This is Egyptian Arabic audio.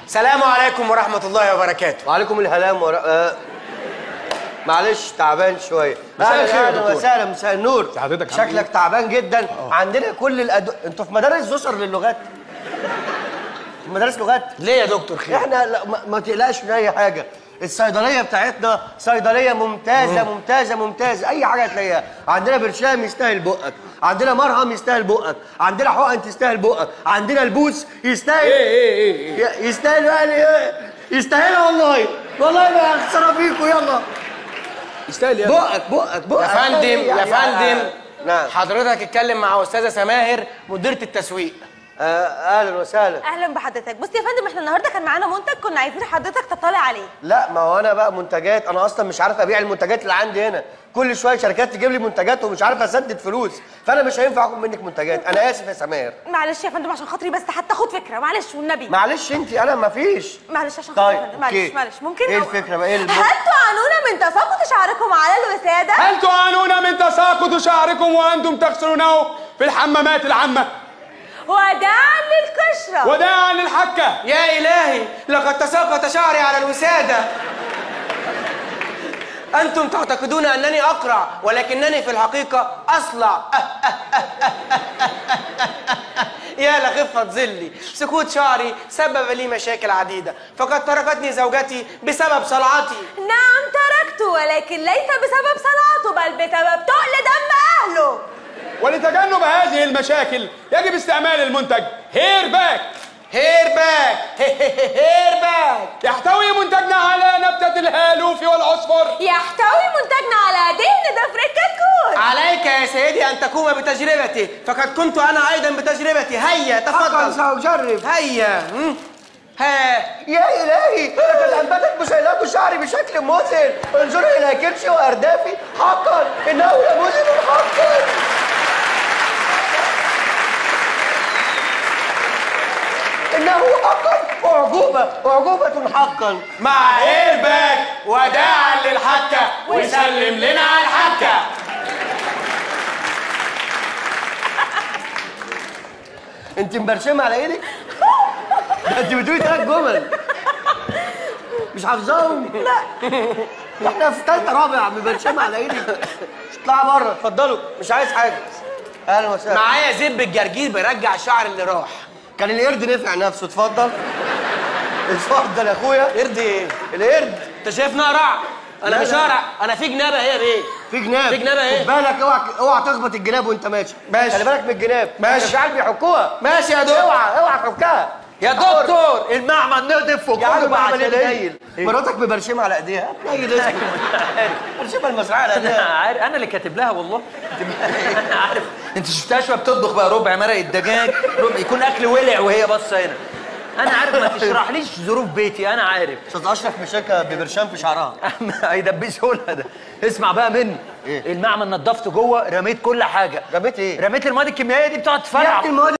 سلام عليكم ورحمة الله وبركاته وعليكم الهلام ورا... آه. معلش تعبان شويه مساء أهلاً، الخير يا أهلاً دكتور. وسهلا مساء النور حضرتك عامل شكلك تعبان جدا عندنا كل الأدو... انتوا في مدارس زسر للغات في مدارس لغات ليه يا دكتور خير؟ احنا لا ما, ما تقلقش من اي حاجه الصيدليه بتاعتنا صيدليه ممتازه ممتازه ممتازه اي حاجه تلاقيها عندنا برشام يستاهل بقك عندنا مرهم يستاهل بقك عندنا حقن تستاهل بقك عندنا البوس يستاهل ايه ايه ايه ي- يستاهل يعني إيه؟ يستاهلها والله والله ما خساره فيكم يلا يستاهل يا بقك بقك بقك يا فندم يا يعني- فندم نعم حضرتك اتكلم مع أستاذة سماهر مديرة التسويق آه، اهلا وسهلا اهلا بحضرتك بص يا فندم احنا النهارده كان معانا منتج كنا عايزين حضرتك تطلع عليه لا ما هو انا بقى منتجات انا اصلا مش عارف ابيع المنتجات اللي عندي هنا كل شويه شركات تجيب لي منتجات ومش عارف اسدد فلوس فانا مش هينفع اخد منك منتجات انا اسف يا سماهر معلش يا فندم عشان خاطري بس حتى خد فكره معلش والنبي معلش انت انا ما فيش معلش عشان خاطري طيب يا فندم معلش أوكي. معلش ممكن ايه أو- الفكره بقى ايه الم... هل تعانون من تساقط شعركم على الوساده هل تعانون من تساقط شعركم وانتم تغسلونه في الحمامات العامه وداعا للقشره وداعا للحكه يا إلهي لقد تساقط شعري على الوسادة أنتم تعتقدون أنني أقرع ولكنني في الحقيقة أصلع يا لخفة ظلي سكوت شعري سبب لي مشاكل عديدة فقد تركتني زوجتي بسبب صلعتي نعم تركته ولكن ليس بسبب صلاته بل بسبب تقل دم اهله ولتجنب هذه المشاكل يجب استعمال المنتج هير باك هير باك هير باك يحتوي منتجنا على نبتة الهالوف والعصفر يحتوي منتجنا على دهن ضفر الكتكوت عليك يا سيدي أن تقوم بتجربتي فقد كنت أنا أيضا بتجربتي هيا تفضل سأجرب هيا مم. ها يا الهي لقد انبتت بشيلات شعري بشكل مذهل انظروا الى كرشي واردافي حقا انه لمذهل حقا انه حقا اعجوبه اعجوبه حقا مع هير باك وداعا للحكة وسلم لنا على الحكة انت مبرشمه على ايدك ده انت بتقولي ثلاث جمل مش حافظاهم لا احنا في ثالثه رابعه مبرشمه على ايدك اطلعي بره اتفضلوا مش عايز حاجه اهلا وسهلا معايا زب الجرجير بيرجع الشعر اللي راح كان القرد نفع نفسه اتفضل اتفضل يا اخويا قرد ايه؟ القرد انت شايفني اقرع؟ انا لا، مش لا. اقرع انا في جنابه هي بايه؟ في جناب في جناب ايه؟ خد بالك اوعى اوعى تخبط الجناب وانت ماشي ماشي. خلي بالك من الجناب ماشي. في عيال بيحكوها ماشي يا دكتور اوعى اوعى تحكها يا دكتور المعمل نقدف يا عم وكله بعمل بعسلية ايه مراتك مبرشمه على ايديها نيل اسمك برشمه المسرحيه على انا ايديها عارف انا اللي كاتب لها والله انا عارف انت شفتهاش وهي بتطبخ بقى ربع مرق الدجاج ربع يكون اكل ولع وهي باصه هنا انا عارف ما تشرحليش ظروف بيتي انا عارف استاذ اشرف مشاكه ببرشام في شعرها هيدبسوا لها ده اسمع بقى مني إيه؟ المعمل نضفته جوه رميت كل حاجه رميت ايه؟ رميت المواد الكيميائيه دي بتقعد يا تفرقع ابني المواد